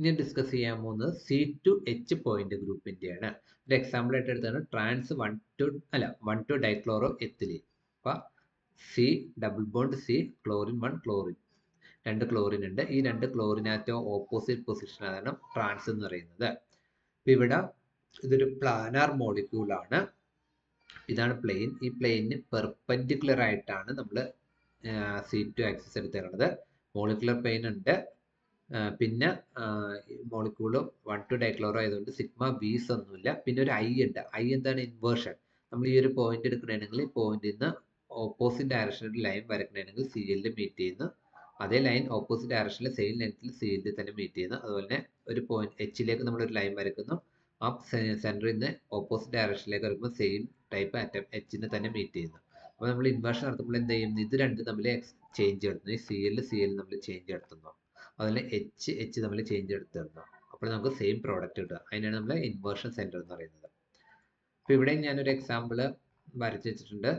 ഇനി ഡിസ്കസ് ചെയ്യാൻ പോകുന്നത് സി ടു എച്ച് പോയിന്റ് ഗ്രൂപ്പിൻ്റെയാണ് ഒരു എക്സാമ്പിൾ ആയിട്ട് എടുത്താണ് ട്രാൻസ് വൺ ടു അല്ല വൺ ടു ഡൈക്ലോറോ എത്തിലീൻ അപ്പം C double bond C chlorine one chlorine രണ്ട് ക്ലോറിൻ ഉണ്ട് ഈ രണ്ട് ക്ലോറിനാറ്റോ ഓപ്പോസിറ്റ് പൊസിഷനാണ് ട്രാൻസ് എന്ന് പറയുന്നത് അപ്പം ഇവിടെ ഇതൊരു പ്ലാനാർ മോളിക്യൂൾ ആണ് ഇതാണ് പ്ലെയിൻ ഈ പ്ലെയിനിന് പെർപ്പൻഡിക്കുലർ ആയിട്ടാണ് നമ്മൾ സി ടു ആക്സിസ് എടുത്തേക്കുന്നത് മോളിക്കുലർ പ്ലെയിൻ ഉണ്ട് പിന്നെ മോളിക്യൂള് വൺ ടു ഡൈക്ലോറോ ആയതുകൊണ്ട് സിഗ്മ ബീസ് ഒന്നുമില്ല പിന്നെ ഒരു ഐ ഉണ്ട് ഐ എന്താണ് ഇൻവേർഷൻ നമ്മൾ ഈ ഒരു പോയിന്റ് എടുക്കണമെങ്കിൽ ഈ പോയിന്റിൽ നിന്ന് ഓപ്പോസിറ്റ് ഡയറക്ഷനിൽ ലൈൻ വരക്കണമെങ്കിൽ സി എല്ലിൽ മീറ്റ് ചെയ്യുന്നു അതേ ലൈൻ ഓപ്പോസിറ്റ് ഡയറക്ഷനിൽ സെയിം ലെങ്ത്തിൽ സി എല്ലിൽ തന്നെ മീറ്റ് ചെയ്യുന്നു അതുപോലെ തന്നെ ഒരു പോയിന്റ് എച്ചിലേക്ക് നമ്മൾ ഒരു ലൈൻ വരക്കുന്നു ആ സെൻറ്ററിൽ നിന്ന് ഓപ്പോസിറ്റ് ഡയറക്ഷനിലേക്ക് വരക്കുമ്പോൾ സെയിം ടൈപ്പ് അറ്റം എച്ചിനെ തന്നെ മീറ്റ് ചെയ്യുന്നു അപ്പോൾ നമ്മൾ ഇൻവേർഷൻ നടത്തുമ്പോൾ എന്ത് ചെയ്യും ഇത് രണ്ടും തമ്മിൽ ചേഞ്ച് നടത്തുന്നു ഈ സി എൽ സി എൽ നമ്മൾ ചേഞ്ച് നടത്തുന്നു അതുപോലെ എച്ച് എച്ച് തമ്മിൽ ചേഞ്ച് എടുത്ത് തരുന്നു അപ്പോൾ നമുക്ക് സെയിം പ്രോഡക്റ്റ് കിട്ടുക അതിനാണ് നമ്മൾ ഇൻവേർഷൻ സെൻറ്റർ എന്ന് പറയുന്നത് അപ്പോൾ ഇവിടെ ഞാനൊരു എക്സാമ്പിൾ വരച്ച് വെച്ചിട്ടുണ്ട്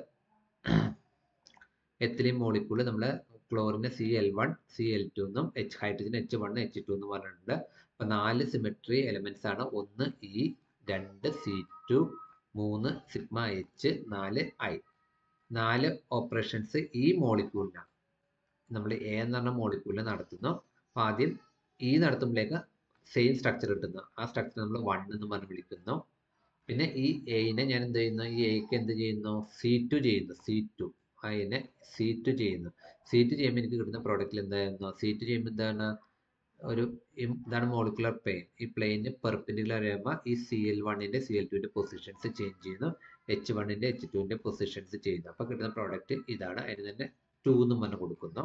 എത്തിലിൻ മോളിക്യൂൾ നമ്മൾ ക്ലോറിന് C L one C L two എന്നും H hydrogen H one H two എന്ന് പറഞ്ഞിട്ടുണ്ട് അപ്പോൾ നാല് സിമെട്രി എലമെൻറ്റ്സ് ആണ് ഒന്ന് ഇ രണ്ട് സി ടു മൂന്ന് സിഗ്മ എച്ച് നാല് ഐ നാല് ഓപ്പറേഷൻസ് ഈ മോളിക്യൂളിനാണ് നമ്മൾ എ എന്ന് പറഞ്ഞ മോളിക്യൂളിൽ നടത്തുന്നു അപ്പോൾ ആദ്യം ഇ നടത്തുമ്പോഴേക്ക് സെയിം സ്ട്രക്ചർ കിട്ടുന്നു ആ സ്ട്രക്ചർ നമ്മൾ വൺ എന്ന് പറഞ്ഞ് വിളിക്കുന്നു പിന്നെ ഈ എയിനെ ഞാൻ എന്ത് ചെയ്യുന്നു ഈ എയ്ക്ക് എന്ത് ചെയ്യുന്നു സി ടു ചെയ്യുന്നു സി ടു അതിനെ സി ടു ചെയ്യുന്നു സി ടു ചെയ്യുമ്പോൾ എനിക്ക് കിട്ടുന്ന പ്രോഡക്റ്റിൽ എന്തായിരുന്നു സി ടു ചെയ്യുമ്പോൾ എന്താണ് ഒരു ഇതാണ് മോളിക്കുലർ പ്ലെയിൻ ഈ പ്ലെയിന് പെർപെൻഡിക്കുലർ ആകുമ്പോൾ ഈ സി എൽ വണ്ണിൻ്റെ സി എൽ ടുവിൻ്റെ പൊസിഷൻസ് ചേഞ്ച് ചെയ്യുന്നു എച്ച് വണ്ണിൻ്റെ എച്ച് ടുവിൻ്റെ പൊസിഷൻസ് ചെയ്യുന്നു അപ്പോൾ കിട്ടുന്ന പ്രോഡക്റ്റ് ഇതാണ് അതിന് തന്നെ ടു എന്ന് പറഞ്ഞ് കൊടുക്കുന്നു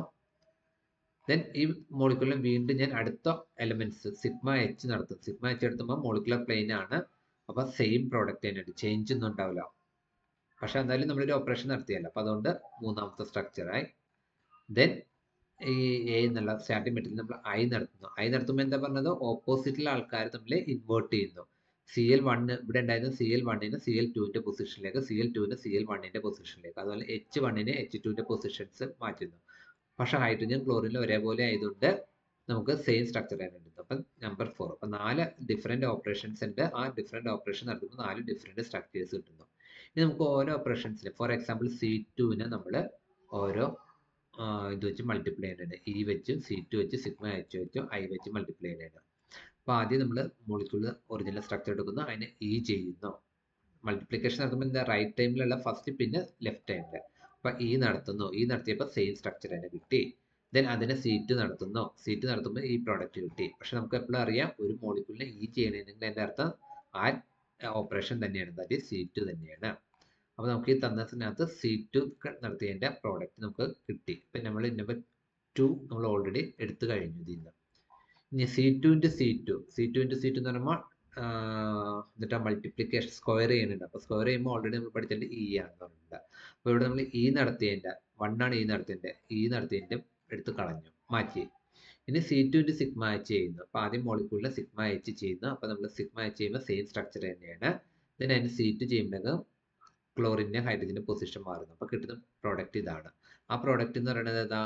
ദെൻ ഈ മോളിക്കുലർ വീണ്ടും ഞാൻ അടുത്ത എലമെന്റ്സ് സിഗ്മ എച്ച് നടത്തും സിഗ്മ എച്ച് എടുത്തുമ്പോൾ മോളിക്കുലർ പ്ലെയിൻ ആണ് അപ്പോൾ സെയിം പ്രോഡക്റ്റ് തന്നെയുണ്ട് ചേഞ്ച് ഒന്നും ഉണ്ടാവില്ല പക്ഷെ എന്തായാലും നമ്മളൊരു ഓപ്പറേഷൻ നടത്തിയല്ലോ അപ്പോൾ അതുകൊണ്ട് മൂന്നാമത്തെ സ്ട്രക്ചറായി ദെൻ ഈ എ എന്നുള്ള സ്റ്റാർട്ടിംഗ് മെറ്റീരിയൽ നമ്മൾ ഐ നടത്തുന്നു ഐ നടത്തുമ്പോൾ എന്താ പറഞ്ഞത് ഓപ്പോസിറ്റിലെ ആൾക്കാർ തമ്മിൽ ഇൻവേർട്ട് ചെയ്യുന്നു സി എൽ വണ്ണ് ഇവിടെ ഉണ്ടായിരുന്ന സി എൽ വണ്ണിന് സി എൽ ടുവിൻ്റെ പൊസിഷനിലേക്ക് സി എൽ ടുവിന് സി എൽ വണ്ണിൻ്റെ പൊസിഷനിലേക്ക് അതുപോലെ എച്ച് വണ്ണിന് എച്ച് ടുവിൻ്റെ പൊസിഷൻസ് മാറ്റുന്നു പക്ഷേ ഹൈഡ്രജൻ ക്ലോറിനിൽ ഒരേപോലെ ആയതുകൊണ്ട് നമുക്ക് സെയിം സ്ട്രക്ചർ തന്നെ ഉണ്ട് അപ്പം നമ്പർ ഫോർ അപ്പം നാല് ഡിഫറെൻറ്റ് ഓപ്പറേഷൻസ് ഉണ്ട് ആ ഡിഫറെൻറ്റ് ഓപ്പറേഷൻ നടത്തുമ്പോൾ നാല് ഡിഫറെൻറ്റ് സ്ട്രക്ചേഴ്സ് കിട്ടുന്നു ഇനി നമുക്ക് ഓരോ ഓപ്പറേഷൻസിന് ഫോർ എക്സാമ്പിൾ സി ടുവിന് നമ്മൾ ഓരോ ഇത് വെച്ച് മൾട്ടിപ്ലൈ ചെയ്യുന്നുണ്ട് ഇ വെച്ച് സി ടു വെച്ച് സിഗ്മ എച്ച് വെച്ച് ഐ വെച്ച് മൾട്ടിപ്ലൈ ചെയ്യുന്നുണ്ട് അപ്പോൾ ആദ്യം നമ്മൾ മോളിക്യൂള് ഒറിജിനൽ സ്ട്രക്ചർ എടുക്കുന്നു അതിനെ ഇ ചെയ്യുന്നു മൾട്ടിപ്ലിക്കേഷൻ നടത്തുമ്പോൾ എന്താ റൈറ്റ് ടൈമിലുള്ള ഫസ്റ്റ് പിന്നെ ലെഫ്റ്റ് ടൈമിൽ അപ്പോൾ ഇ നടത്തുന്നു ഇ നടത്തിയപ്പോൾ സെയിം സ്ട്രക്ചർ തന്നെ കിട്ടി ദെൻ അതിനെ സീറ്റ് നടത്തുന്നു സീറ്റ് നടത്തുമ്പോൾ ഈ പ്രോഡക്റ്റ് കിട്ടി പക്ഷെ നമുക്ക് എപ്പോഴും അറിയാം ഒരു മോളിക്യൂളിനെ ഇ ചെയ്യണമെങ്കിൽ എൻ്റെ അർത്ഥം ആ ഓപ്പറേഷൻ തന്നെയാണ് ദാറ്റ് സീറ്റ് തന്നെയാണ് അപ്പോൾ നമുക്ക് ഈ തന്നതിനകത്ത് സി ടു നടത്തിയതിൻ്റെ പ്രോഡക്റ്റ് നമുക്ക് കിട്ടി ഇപ്പം നമ്മൾ നമ്പർ ടു നമ്മൾ ഓൾറെഡി എടുത്തു കഴിഞ്ഞു ഇതിൽ നിന്ന് ഇനി C two into C two C two into C two എന്ന് പറയുമ്പോൾ എന്നിട്ട് മൾട്ടിപ്ലിക്കേഷൻ സ്ക്വയർ ചെയ്യുന്നുണ്ട് അപ്പോൾ സ്ക്വയർ ചെയ്യുമ്പോൾ ഓൾറെഡി നമ്മൾ പഠിച്ചിട്ടുണ്ട് ഇ ആണെന്ന് പറഞ്ഞിട്ടുണ്ട് അപ്പോൾ ഇവിടെ നമ്മൾ ഇ നടത്തിയതിൻ്റെ വണ്ണാണ് ഇ നടത്തിയതിൻ്റെ ഇ നടത്തിയതിൻ്റെ എടുത്ത് കളഞ്ഞു മാറ്റി ഇനി C two into sigma H ചെയ്യുന്നു അപ്പോൾ ആദ്യം മോളിക്യൂളിൽ സിഗ്മ എച്ച് ചെയ്യുന്നു അപ്പോൾ നമ്മൾ സിഗ്മ എച്ച് ചെയ്യുമ്പോൾ സെയിം സ്ട്രക്ചർ തന്നെയാണ് then അതിന് സി ടു ചെയ്യുമ്പോഴേക്കും ക്ലോറിൻ്റെ ഹൈഡ്രജൻ്റെ പൊസിഷൻ മാറുന്നു അപ്പോൾ കിട്ടുന്ന പ്രോഡക്റ്റ് ഇതാണ് ആ പ്രോഡക്റ്റ് എന്ന് പറയുന്നത് ഏതാ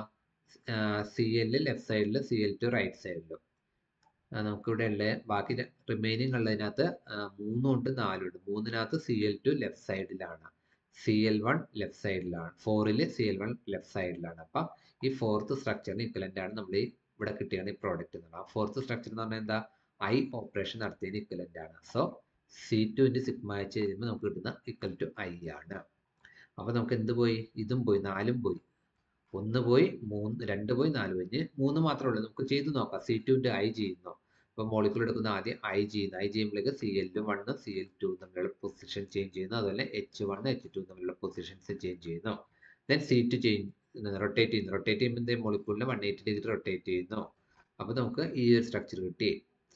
സി എല്ല് ലെഫ്റ്റ് സൈഡിൽ സി എൽ ടു റൈറ്റ് സൈഡിലും നമുക്കിവിടെ ഉള്ള ബാക്കി റിമൈനിങ് ഉള്ളതിനകത്ത് മൂന്നും ഉണ്ട് നാലും ഉണ്ട് മൂന്നിനകത്ത് സി എൽ ടു ലെഫ്റ്റ് സൈഡിലാണ് സി എൽ വൺ ലെഫ്റ്റ് സൈഡിലാണ് ഫോറിൽ സി എൽ വൺ ലെഫ്റ്റ് സൈഡിലാണ് അപ്പം ഈ ഫോർത്ത് സ്ട്രക്ചറിന് ഇക്വലൻ്റ് ആണ് നമ്മൾ ഈ ഇവിടെ കിട്ടിയാണ് ഈ പ്രോഡക്റ്റ് എന്നുള്ളത് ആ ഫോർത്ത് സ്ട്രക്ചർ എന്ന് പറഞ്ഞാൽ എന്താ ഐ ഓപ്പറേഷൻ നടത്തിയതിന് ഇക്വലൻ്റ് ആണ് so C two into sigma H ചെയ്യുമ്പോൾ നമുക്ക് കിട്ടുന്ന ഇക്വൽ ടു ഐ ആണ് അപ്പോൾ നമുക്ക് എന്ത് പോയി ഇതും പോയി നാലും പോയി ഒന്ന് പോയി മൂന്ന് രണ്ട് പോയി നാല് പോയി ഇനി മൂന്ന് മാത്രമേ ഉള്ളൂ നമുക്ക് ചെയ്ത് നോക്കാം സി ടു ഇൻറ്റു ഐ ചെയ്യുന്നു അപ്പോൾ മോളിക്കൂൾ എടുക്കുന്ന ആദ്യം ഐ ചെയ്യുന്നു ഐ ചെയ്യുമ്പോഴേക്ക് C L one C L two തമ്മിലുള്ള പൊസിഷൻ ചേഞ്ച് ചെയ്യുന്നു അതുപോലെ എച്ച് വണ്ണ് എച്ച് ടു തമ്മിലുള്ള പൊസിഷൻസ് ചേഞ്ച് ചെയ്യുന്നു then C two change rotate ചെയ്യുന്നു റൊട്ടേറ്റ് ചെയ്യുമ്പോൾ എന്തേ മോളിക്കൂളിനെ വൺ എയ്റ്റി ഡിഗ്രി റൊട്ടേറ്റ് ചെയ്യുന്നു അപ്പോൾ നമുക്ക് ഈ ഒരു സ്ട്രക്ചർ കിട്ടി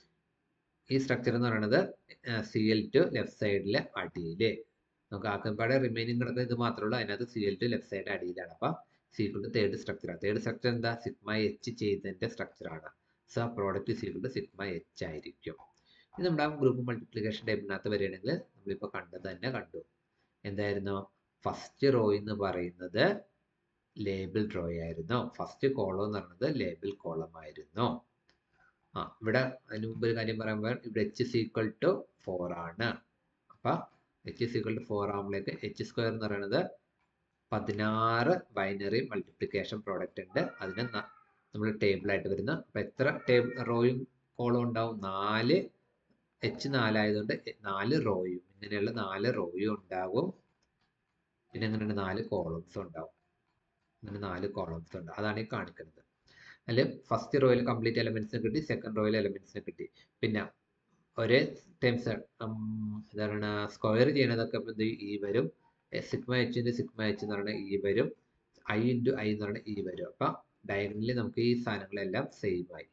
ഈ സ്ട്രക്ചർ എന്ന് പറയുന്നത് സി എൽ ടു ലെഫ്റ്റ് സൈഡിലെ അടിയിൽ നമുക്ക് ആക്കമ്പാടെ റിമൈനിങ് കിടക്കുന്ന ഇത് മാത്രമേ ഉള്ളൂ അതിനകത്ത് C L two left side അടിയിലാണ് അപ്പോൾ സീക്വൽ തേർഡ് സ്ട്രക്ചറാണ് തേർഡ് സ്ട്രക്ചർ എന്താ സിഗ്മ എച്ച് ചെയ്തതിൻ്റെ സ്ട്രക്ചറാണ് സോ ആ പ്രോഡക്റ്റ് സീക്വൽ സിഗ്മ എച്ച് ആയിരിക്കും ഇത് നമ്മുടെ ആ ഗ്രൂപ്പ് മൾട്ടിപ്ലിക്കേഷൻ ടൈപ്പിനകത്ത് വരികയാണെങ്കിൽ നമ്മളിപ്പോൾ കണ്ടത് തന്നെ കണ്ടു എന്തായിരുന്നു ഫസ്റ്റ് റോ എന്ന് പറയുന്നത് ലേബിൾ ഡ്രോ ആയിരുന്നു ഫസ്റ്റ് കോളം എന്ന് പറയുന്നത് ലേബിൾ കോളം ആയിരുന്നു ആ ഇവിടെ അതിന് മുമ്പ് ഒരു കാര്യം പറയുമ്പോൾ ഇവിടെ H is equal to four ആണ് അപ്പം H is equal to four ആകുമ്പോഴേക്ക് എച്ച് സ്ക്വയർ എന്ന് പറയുന്നത് പതിനാറ് ബൈനറി മൾട്ടിപ്ലിക്കേഷൻ പ്രോഡക്റ്റ് ഉണ്ട് അതിന് നമ്മൾ ടേബിളായിട്ട് വരുന്ന അപ്പം എത്ര ടേബിൾ റോയും കോളം ഉണ്ടാവും നാല് എച്ച് നാലായതുകൊണ്ട് നാല് റോയും ഇങ്ങനെയുള്ള നാല് റോയും ഉണ്ടാകും പിന്നെ അങ്ങനെയാണ് നാല് കോളംസും ഉണ്ടാവും അങ്ങനെ നാല് കോളംസ് ഉണ്ട് അതാണ് ഈ കാണിക്കുന്നത് അതിൽ ഫസ്റ്റ് റോയിൽ കംപ്ലീറ്റ് എലമെന്റ്സിനെ കിട്ടി സെക്കൻഡ് റോയിൽ എലമെന്റ്സിനെ കിട്ടി പിന്നെ ഒരേ ടൈംസ് എന്താണ് സ്ക്വയർ ചെയ്യണതൊക്കെ ഇപ്പം എന്ത് ഈ വരും sigma H into sigma H എന്ന് പറയുന്നത് ഈ വരും ഐ ഇൻറ്റു ഐ എന്ന് പറയുന്നത് ഈ വരും അപ്പം ഡയഗണലി നമുക്ക് ഈ സാധനങ്ങളെല്ലാം സെയിം ആയി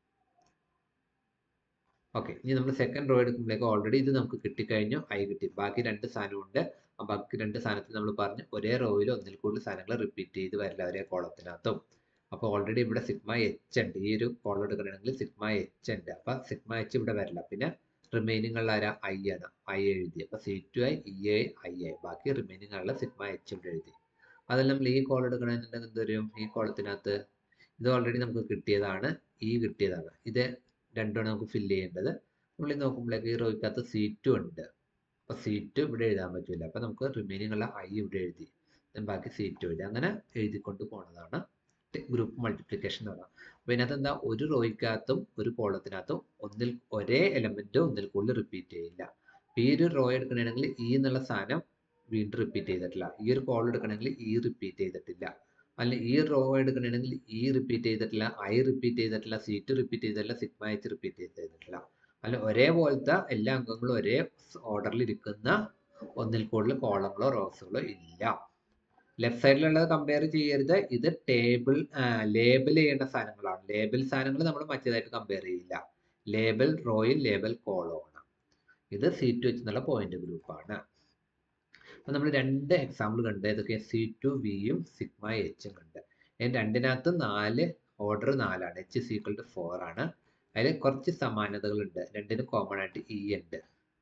ഓക്കെ ഇനി നമ്മൾ സെക്കൻഡ് റോ എടുക്കുമ്പോഴേക്ക് ഓൾറെഡി ഇത് നമുക്ക് കിട്ടിക്കഴിഞ്ഞു ഐ കിട്ടി ബാക്കി രണ്ട് സാധനമുണ്ട് ആ ബാക്കി രണ്ട് സാധനത്തിൽ നമ്മൾ പറഞ്ഞു ഒരേ റോയിൽ ഒന്നിൽ കൂടുതൽ സാധനങ്ങൾ റിപ്പീറ്റ് ചെയ്ത് വരില്ല ഒരേ കോളത്തിനകത്തും അപ്പോൾ ഓൾറെഡി ഇവിടെ സിഗ്മ എച്ച് ഉണ്ട് ഈ ഒരു കോളം എടുക്കണമെങ്കിൽ സിഗ്മ എച്ച് ഉണ്ട് അപ്പം സിഗ്മ എച്ച് ഇവിടെ വരില്ല പിന്നെ റിമൈനിങ് ഉള്ള ആരാ ഐ ആണ് ഐ എഴുതി അപ്പോൾ C two I E I I I ബാക്കി റിമൈനിങ് ഉള്ള സിഗ്മ എച്ച് ഇവിടെ എഴുതി അതെല്ലാം നമ്മൾ ഈ കോൾ എടുക്കണമെന്നുണ്ടെങ്കിൽ എന്ത് വരും ഈ കോളത്തിനകത്ത് ഇത് ഓൾറെഡി നമുക്ക് കിട്ടിയതാണ് ഈ കിട്ടിയതാണ് ഇത് രണ്ടുമാണ് നമുക്ക് ഫില്ല് ചെയ്യേണ്ടത് നമ്മൾ നോക്കുമ്പോഴേക്ക് ഈ റോയ്ക്കകത്ത് സി ടു ഉണ്ട് അപ്പോൾ സി ടു ഇവിടെ എഴുതാൻ പറ്റില്ല അപ്പോൾ നമുക്ക് റിമൈനിങ് ഉള്ള ഐ ഇവിടെ എഴുതി ബാക്കി സി ടു എഴുതി അങ്ങനെ എഴുതിക്കൊണ്ട് പോണതാണ് ഗ്രൂപ്പ് മൾട്ടിപ്ലിക്കേഷൻ എന്ന് പറയുന്നത് അപ്പോൾ ഇതിനകത്ത് എന്താ ഒരു റോയ്ക്കകത്തും ഒരു കോളത്തിനകത്തും ഒന്നിൽ ഒരേ എലമെന്റ് ഒന്നിൽ കൂടുതൽ റിപ്പീറ്റ് ചെയ്യില്ല ഈ ഒരു റോ എടുക്കണമെങ്കിൽ ഈ എന്നുള്ള സാധനം വീണ്ടും റിപ്പീറ്റ് ചെയ്തിട്ടില്ല ഈ ഒരു കോൾ എടുക്കണമെങ്കിൽ ഈ റിപ്പീറ്റ് ചെയ്തിട്ടില്ല അല്ല ഈ റോ എടുക്കണമെങ്കിൽ ഈ റിപ്പീറ്റ് ചെയ്തിട്ടില്ല ഐ റിപ്പീറ്റ് ചെയ്തിട്ടില്ല സീറ്റ് റിപ്പീറ്റ് ചെയ്തിട്ടില്ല സിഗ്മ എച്ച് റിപ്പീറ്റ് ചെയ്തിട്ടില്ല അല്ല ഒരേപോലത്തെ എല്ലാ അംഗങ്ങളും ഒരേ ഓർഡറിൽ ഇരിക്കുന്ന ഒന്നിൽ കൂടുതൽ കോളങ്ങളോ റോസുകളോ ഇല്ല ലെഫ്റ്റ് സൈഡിലുള്ളത് കമ്പയർ ചെയ്യരുത് ഇത് ടേബിൾ ലേബൽ ചെയ്യേണ്ട സാധനങ്ങളാണ് ലേബൽ സാധനങ്ങൾ നമ്മൾ മറ്റേതായിട്ട് കമ്പയർ ചെയ്യില്ല ലേബൽ റോയിൽ ലേബൽ കോളോ ആണ് ഇത് സീറ്റ് വെച്ചെന്നുള്ള പോയിന്റ് ഗ്രൂപ്പാണ് അപ്പം നമ്മൾ രണ്ട് എക്സാമ്പിൾ കണ്ട് ഏതൊക്കെ സി ടു വിയും സിഗ്മ എച്ചും കണ്ട് അതിന് രണ്ടിനകത്ത് നാല് ഓർഡർ നാലാണ് എച്ച് സീക്വൽ ടു ഫോർ ആണ് അതിൽ കുറച്ച് സമാനതകളുണ്ട് രണ്ടിനും കോമൺ ആയിട്ട് ഇ ഉണ്ട്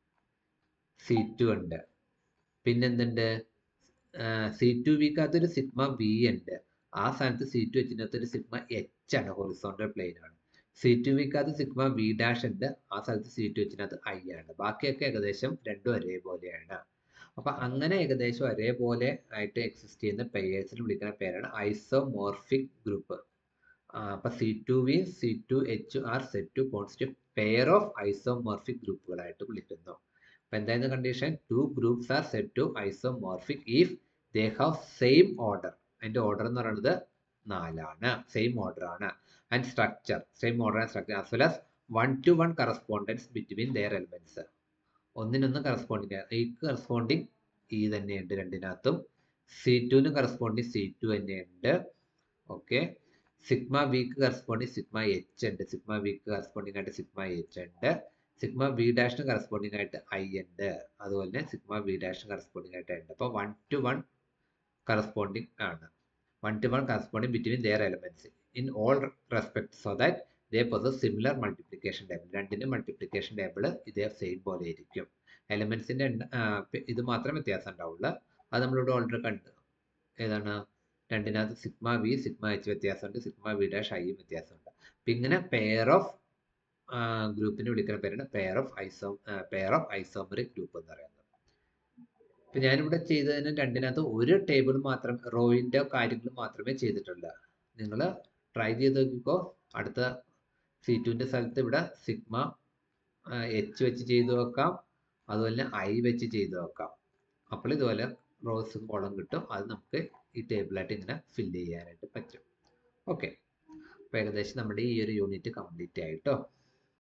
സി ടു ഉണ്ട് പിന്നെന്തുണ്ട് സി ടു വിക്കകത്ത് ഒരു സിഗ്മ വി ഉണ്ട് ആ സ്ഥാനത്ത് സി ടു എച്ചിനകത്ത് ഒരു സിഗ്മ എച്ച് ആണ് ഹൊറിസോണ്ടൽ പ്ലെയിൻ ആണ് സി ടു വിക്കകത്ത് സിഗ്മ വി ഡാഷ് ഉണ്ട് ആ സ്ഥലത്ത് സി ടു എച്ചിനകത്ത് ഐ ആണ് ബാക്കിയൊക്കെ ഏകദേശം രണ്ടും ഒരേപോലെയാണ് അപ്പൊ അങ്ങനെ ഏകദേശം ഒരേപോലെ ആയിട്ട് എക്സിസ്റ്റ് ചെയ്യുന്ന പെയേഴ്സിന് വിളിക്കുന്ന പേരാണ് ഐസോമോർഫിക് ഗ്രൂപ്പ് അപ്പൊ C two V C two H are said to constitute pair of isomorphic ഗ്രൂപ്പുകളായിട്ട് വിളിക്കുന്നു അപ്പൊ എന്തായിരുന്നു condition two groups are said to isomorphic if they have same order അതിന്റെ ഓർഡർ എന്ന് പറയുന്നത് നാലാണ് സെയിം ഓർഡർ ആണ് and structure same order and structure as well as one to one correspondence between their elements ഒന്നിനൊന്ന് corresponding ഈ corresponding E തന്നെയുണ്ട് രണ്ടിനകത്തും C ടുവിന് കറസ്പോണ്ടിങ് സി ടു തന്നെയുണ്ട് ഓക്കെ സിഗ്മ വിക്ക് കറസ്പോണ്ടിങ് സിഗ്മ എച്ച് ഉണ്ട് സിഗ്മ വിക്ക് കറസ്പോണ്ടിങ് ആയിട്ട് സിഗ്മ എച്ച് ഉണ്ട് സിഗ്മ വി ഡാഷിന് കറസ്പോണ്ടിങ് ആയിട്ട് ഐ ഉണ്ട് അതുപോലെ തന്നെ സിഗ്മ വി ഡാഷിന് കറസ്പോണ്ടിങ് ആയിട്ട് ഉണ്ട് അപ്പോൾ വൺ ടു വൺ കറസ്പോണ്ടിങ് ആണ് one to one corresponding between their elements in all respect so that ഇതേ പോലെ സിമിലർ മൾട്ടിപ്ലിക്കേഷൻ ടേബിൾ രണ്ടിന്റെ മൾട്ടിപ്ലിക്കേഷൻ ടേബിൾ ഇതേ സെയിം പോലെ ഇരിക്കും എലമെന്റ്സിന്റെ ഇത് മാത്രമേ വ്യത്യാസം ഉണ്ടാവുള്ളൂ അത് നമ്മളിവിടെ ഓൾറെഡി കണ്ടു ഏതാണ് രണ്ടിനകത്ത് സിഗ്മ വി സിഗ്മ എച്ച് വ്യത്യാസമുണ്ട് സിഗ്മ വി ഡാഷ് ഐയും വ്യത്യാസമുണ്ട് അപ്പം ഇങ്ങനെ പെയർ ഓഫ് ഗ്രൂപ്പിനെ വിളിക്കുന്ന പേരാണ് pair of iso pair of isomeric group എന്ന് പറയുന്നത് ഇപ്പം ഞാനിവിടെ ചെയ്തതിന് രണ്ടിനകത്ത് ഒരു ടേബിൾ മാത്രം റോയിൻ്റെ കാര്യങ്ങൾ മാത്രമേ ചെയ്തിട്ടുള്ളൂ നിങ്ങൾ ട്രൈ ചെയ്ത് നോക്കിക്കോ അടുത്ത സി ടുവിൻ്റെ സ്ഥലത്ത് ഇവിടെ സിഗ്മ എച്ച് വെച്ച് ചെയ്തു നോക്കാം അതുപോലെ തന്നെ ഐ വെച്ച് ചെയ്തു നോക്കാം അപ്പോൾ ഇതുപോലെ റോസ് കോളം കിട്ടും അത് നമുക്ക് ഈ ടേബിളായിട്ട് ഇങ്ങനെ ഫില്ല് ചെയ്യാനായിട്ട് പറ്റും ഓക്കെ അപ്പോൾ ഏകദേശം നമ്മുടെ ഈ ഒരു യൂണിറ്റ് കംപ്ലീറ്റ് ആയിട്ടോ